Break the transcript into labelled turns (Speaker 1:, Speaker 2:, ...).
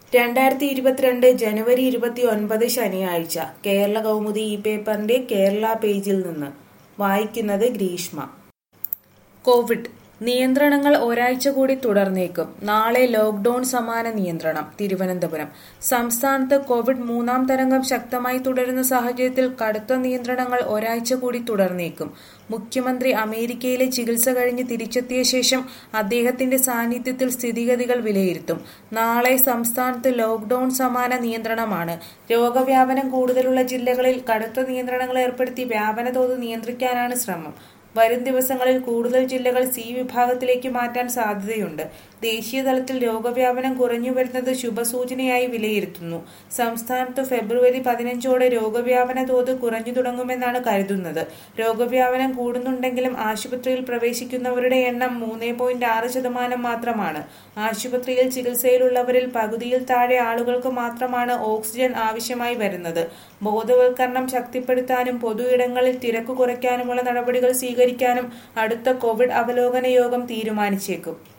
Speaker 1: രണ്ടായിരത്തി ഇരുപത്തിരണ്ട് ജനുവരി ഇരുപത്തി ഒൻപത് ശനിയാഴ്ച കേരള കൗമുദി ഈ പേപ്പറിന്റെ കേരള പേജിൽ നിന്ന് വായിക്കുന്നത് ഗ്രീഷ്മ കോവിഡ് നിയന്ത്രണങ്ങൾ ഒരാഴ്ച കൂടി തുടർന്നേക്കും നാളെ ലോക്ഡൌൺ സമാന നിയന്ത്രണം തിരുവനന്തപുരം സംസ്ഥാനത്ത് കോവിഡ് മൂന്നാം തരംഗം ശക്തമായി തുടരുന്ന സാഹചര്യത്തിൽ കടുത്ത നിയന്ത്രണങ്ങൾ ഒരാഴ്ച കൂടി തുടർന്നേക്കും മുഖ്യമന്ത്രി അമേരിക്കയിലെ ചികിത്സ കഴിഞ്ഞ് തിരിച്ചെത്തിയ ശേഷം അദ്ദേഹത്തിന്റെ സാന്നിധ്യത്തിൽ സ്ഥിതിഗതികൾ വിലയിരുത്തും നാളെ സംസ്ഥാനത്ത് ലോക്ഡൌൺ സമാന നിയന്ത്രണമാണ് രോഗവ്യാപനം കൂടുതലുള്ള ജില്ലകളിൽ കടുത്ത നിയന്ത്രണങ്ങൾ ഏർപ്പെടുത്തി വ്യാപന തോത് നിയന്ത്രിക്കാനാണ് ശ്രമം വരും ദിവസങ്ങളിൽ കൂടുതൽ ജില്ലകൾ സി വിഭാഗത്തിലേക്ക് മാറ്റാൻ സാധ്യതയുണ്ട് ദേശീയ തലത്തിൽ രോഗവ്യാപനം കുറഞ്ഞു വരുന്നത് ശുഭസൂചനയായി വിലയിരുത്തുന്നു സംസ്ഥാനത്ത് ഫെബ്രുവരി പതിനഞ്ചോടെ രോഗവ്യാപന തോത് കുറഞ്ഞു തുടങ്ങുമെന്നാണ് കരുതുന്നത് രോഗവ്യാപനം കൂടുന്നുണ്ടെങ്കിലും ആശുപത്രിയിൽ പ്രവേശിക്കുന്നവരുടെ എണ്ണം മൂന്ന് പോയിന്റ് ആറ് ശതമാനം മാത്രമാണ് ആശുപത്രിയിൽ ചികിത്സയിലുള്ളവരിൽ പകുതിയിൽ താഴെ ആളുകൾക്ക് മാത്രമാണ് ഓക്സിജൻ ആവശ്യമായി വരുന്നത് ബോധവൽക്കരണം ശക്തിപ്പെടുത്താനും പൊതു ഇടങ്ങളിൽ തിരക്ക് കുറയ്ക്കാനുമുള്ള നടപടികൾ സ്വീകരിക്കാനും അടുത്ത കോവിഡ് അവലോകന യോഗം തീരുമാനിച്ചേക്കും